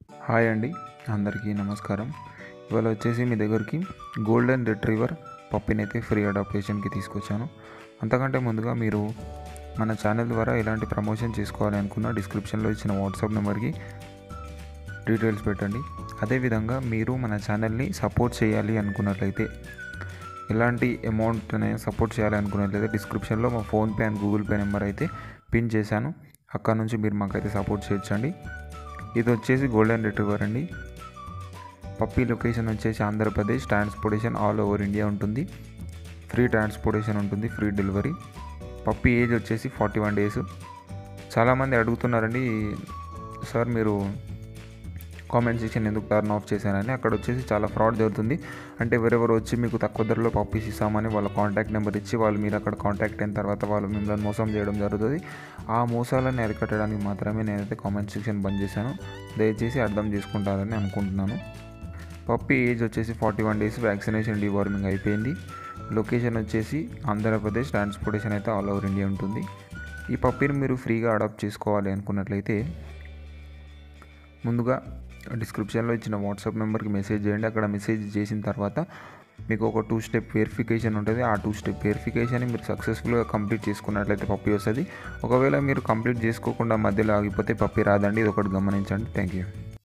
hi అండి అందరికీ నమస్కారం ఇవాళ వచ్చేసి మీ దగ్గరికి గోల్డెన్ రిట్రీవర్ పప్పిని అయితే ఫ్రీ అడాప్టేషన్కి తీసుకొచ్చాను అంతకంటే ముందుగా మీరు మన ఛానల్ ద్వారా ఎలాంటి ప్రమోషన్ చేసుకోవాలి అనుకున్న డిస్క్రిప్షన్లో ఇచ్చిన వాట్సాప్ నెంబర్కి డీటెయిల్స్ పెట్టండి అదేవిధంగా మీరు మన ఛానల్ని సపోర్ట్ చేయాలి అనుకున్నట్లయితే ఎలాంటి అమౌంట్ సపోర్ట్ చేయాలి అనుకున్నట్లయితే డిస్క్రిప్షన్లో మా PhonePe and Google Pay number అయితే పిన్ చేశాను అక్కడ నుంచి మీరు మాకైతే సపోర్ట్ చేయొచ్చండి ఇది వచ్చేసి గోల్డెన్ రిట్రీవర్ అండి పప్పీ లొకేషన్ వచ్చేసి Andhra Pradesh transportation all over India ఉంటుంది ఫ్రీ ట్రాన్స్పోర్టేషన్ ఉంటుంది ఫ్రీ డెలివరీ పప్పీ ఏజ్ వచ్చేసి ఫార్టీ వన్ డేస్ చాలామంది అడుగుతున్నారండి సార్ మీరు కామెంట్ సెక్షన్ ఎందుకు టర్న్ ఆఫ్ చేశానని అక్కడ వచ్చేసి చాలా ఫ్రాడ్ జరుగుతుంది అంటే ఎవరెవరు వచ్చి మీకు తక్కువ ధరలో పప్పీస్ ఇస్తామని వాళ్ళ కాంటాక్ట్ నెంబర్ ఇచ్చి వాళ్ళు మీరు అక్కడ కాంటాక్ట్ అయిన తర్వాత వాళ్ళు మిమ్మల్ని మోసం చేయడం జరుగుతుంది ఆ మోసాలను అరికట్టడానికి మాత్రమే నేనైతే కామెంట్ సెక్షన్ బంద్ చేశాను దయచేసి అర్థం చేసుకుంటారని అనుకుంటున్నాను పప్పీ ఏజ్ వచ్చేసి forty one days vaccination deworming అయిపోయింది లొకేషన్ వచ్చేసి ఆంధ్రప్రదేశ్ ట్రాన్స్పోర్టేషన్ అయితే ఆల్ ఓవర్ ఇండియా ఉంటుంది ఈ పప్పీని మీరు ఫ్రీగా అడాప్ట్ చేసుకోవాలి అనుకున్నట్లయితే ముందుగా డిస్క్రిప్షన్లో ఇచ్చిన వాట్సాప్ నెంబర్కి మెసేజ్ చేయండి అక్కడ మెసేజ్ చేసిన తర్వాత మీకు ఒక టూ స్టెప్ వెరిఫికేషన్ ఉంటుంది ఆ టూ స్టెప్ వెరిఫికేషన్ మీరు సక్సెస్ఫుల్గా కంప్లీట్ చేసుకున్నట్లయితే పప్పీ వస్తుంది ఒకవేళ మీరు కంప్లీట్ చేసుకోకుండా మధ్యలో ఆగిపోతే పప్పీ రాదండి ఇది ఒకటి గమనించండి థ్యాంక్ యూ